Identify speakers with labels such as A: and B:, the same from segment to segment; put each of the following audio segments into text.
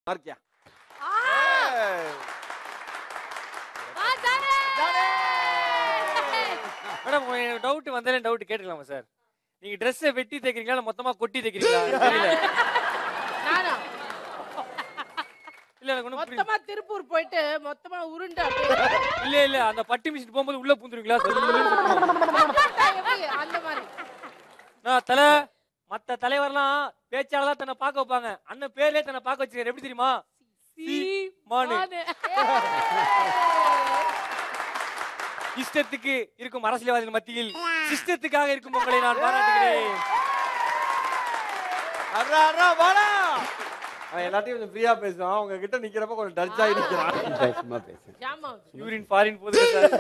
A: இருக்கியா
B: madam doubt வந்தாலே doubt கேட்டுக்கலாமா சார் நீங்க ட்ரெஸ்ஸை வெட்டி தைக்கிறீங்களா இல்ல மொத்தமா கொட்டி தைக்கிறீங்களா எனக்கு தெரியல
C: நானா
B: இல்ல எனக்கு ஒண்ணும் புரியல
C: மொத்தமா திருப்பூர் போயிட்டு மொத்தமா உருண்டு அப்படியே
B: இல்ல இல்ல அந்த பட்டி மிஷின் போகும்போது உள்ள பூந்துருவீங்களா
C: எப்படி? அந்த மாதிரி
B: நான் தலை மத்த தலைவர்லாம் பேச்சால தான் தன்னை பார்க்க வைப்பாங்க அண்ணன் பேர்லயே தன்னை பார்க்க வச்சிருக்காரு எப்படி தெரியுமா மானு இஷ்டத்துக்கு இருக்கும் அரசியல்வாதிகள் மத்தியில் சிஸ்டத்துக்காக இருக்கும் உங்களை நான் பாராட்டுகிறேன்
A: அர்ரா அர்ரா வாடா அவன் எல்லாத்தையும் கொஞ்சம் ஃப்ரீயா பேசுவான் அவங்க கிட்ட நிக்கிறப்ப கொஞ்சம் டச் ஆகி நிக்கிறான்
D: சும்மா பேசு
C: ஜாம் ஆகுது
B: யூரின் ஃபாரின் போகுது சார்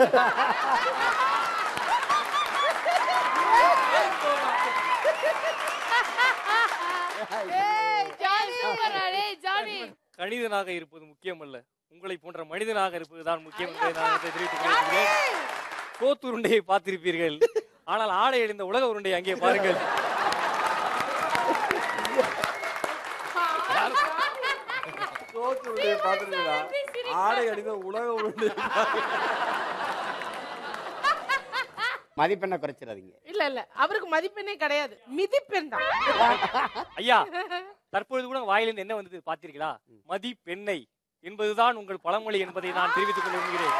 C: ஏய், ஜாலி சூப்பரா, டேய், ஜாலி.
B: கணிதனாக இருப்பது முக்கியமல்ல உங்களை போன்ற மனிதனாக இருப்பதுதான் முக்கியம் என்பதை நான் இதை தெரிவித்துக் கொள்கிறேன் கோத்து உருண்டையை பார்த்திருப்பீர்கள் ஆனால் ஆடை அழிந்த உலக உருண்டை அங்கே பாருங்கள்
A: சோத்து உருண்டையை பார்த்துருக்கா ஆடை அடிந்த உலக உருண்டை
D: மதிப்பெண்ணை குறைச்சிடாதீங்க
C: இல்ல இல்ல அவருக்கு மதிப்பெண்ணே கிடையாது மிதிப்பெண் தான்
B: ஐயா தற்பொழுது கூட வாயிலிருந்து என்ன வந்தது பார்த்தீர்களா மதி பெண்ணை என்பதுதான் உங்கள் பழமொழி என்பதை நான் தெரிவித்துக் கொள்ள விரும்புகிறேன்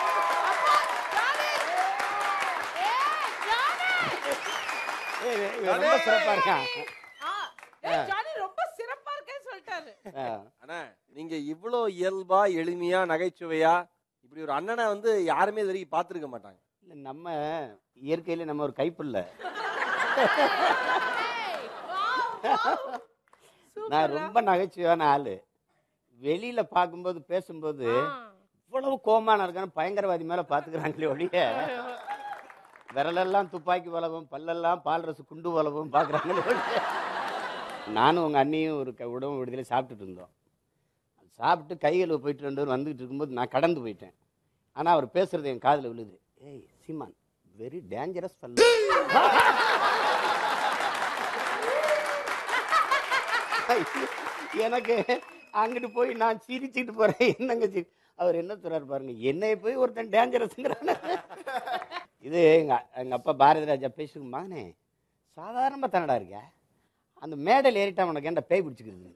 D: ஏய், இவன் ரொம்ப சிறப்பா இருக்கான்
C: ஆ, ஏய், ஜாலி ரொம்ப சிறப்பா இருக்கேன்னு சொல்லிட்டாரு
D: ஆ.
A: அண்ணா நீங்க இவ்வளோ இயல்பா எளிமையா நகைச்சுவையா இப்படி ஒரு அண்ணனை வந்து யாருமே இது வரைக்கும் பார்த்துருக்க மாட்டாங்க
D: இல்ல, நம்ம இயற்கையில நம்ம ஒரு கைப்புள்ள நான் ரொம்ப நகைச்சுவையான ஆளு வெளியில பார்க்கும்போது பேசும்போது இவ்வளவு கோமான இருக்கான்னு பயங்கரவாதி மேல பாத்துக்கிறாங்களே ஒழிய விரலெல்லாம் துப்பாக்கி வளவும் பல்லெல்லாம் பால் ரசு குண்டு வளவும் பாக்குறாங்களே ஒழிய நானும் உங்க அண்ணியும் ஒரு க- உணவு விடுதலை சாப்பிட்டுட்டு இருந்தோம் சாப்பிட்டு கைகள் போயிட்டு ரெண்டு பேரும் வந்துகிட்டு இருக்கும்போது நான் கடந்து போயிட்டேன் ஆனா அவர் பேசுறது என் காதுல விழுது ஏய் சீமான் வெரி டேஞ்சரஸ் பல்ல எனக்கு அங்கிட்டு போய் நான் சிரிச்சிட்டு போறேன் என்னங்க சி அவர் என்ன சொல்றாரு பாருங்க என்னை போய் ஒருத்தன் டேஞ்சரஸ்ங்கிறான இது எங்க எங்க அப்பா பாரதி ராஜா பேசுங்க மகனே சாதாரணமா தானடா இருக்க அந்த மேடையில் ஏறிட்டா உனக்கு என்ன பேய் பிடிச்சிக்கிறது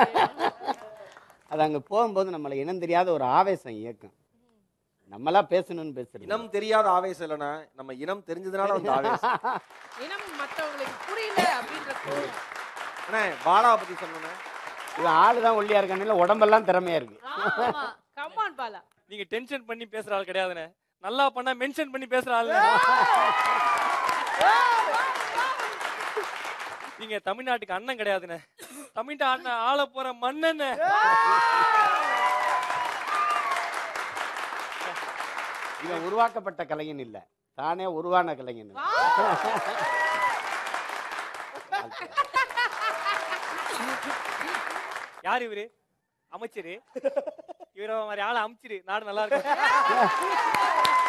D: அது அங்க போகும்போது நம்மளை இனம் தெரியாத ஒரு ஆவேசம் இயக்கம் நம்மளா பேசணும்னு பேசுறது
A: இனம் தெரியாத ஆவேசம் இல்லைண்ணா நம்ம இனம் தெரிஞ்சதுனால அந்த ஆவேசம்
C: இனம் மத்தவங்களுக்கு புரியல அப்படின்ற கோவம்.
A: அண்ணே பாலாவை பத்தி சொன்னேன்
D: இவன் ஆளு தான் ஒல்லியா இருக்கான உடம்பெல்லாம் திறமையா இருக்கு
C: ஆமா கமான் பாலா
B: நீங்க டென்ஷன் பண்ணி பேசுற ஆள் கிடையாதுண்ணே நல்லா பண்ணா மென்ஷன் பண்ணி பேசுற ஆள் நீங்க தமிழ்நாட்டுக்கு அண்ணன் கிடையாதுண்ணே தமிழ்நாட்டு ஆள போற மன்னன்
D: இவன் உருவாக்கப்பட்ட கலைஞன் இல்ல தானே உருவான கலைஞன்
B: யார் இவரு அமைச்சரு இவர மாதிரி ஆளை அமைச்சிரு நாடு நல்லா இருக்கும்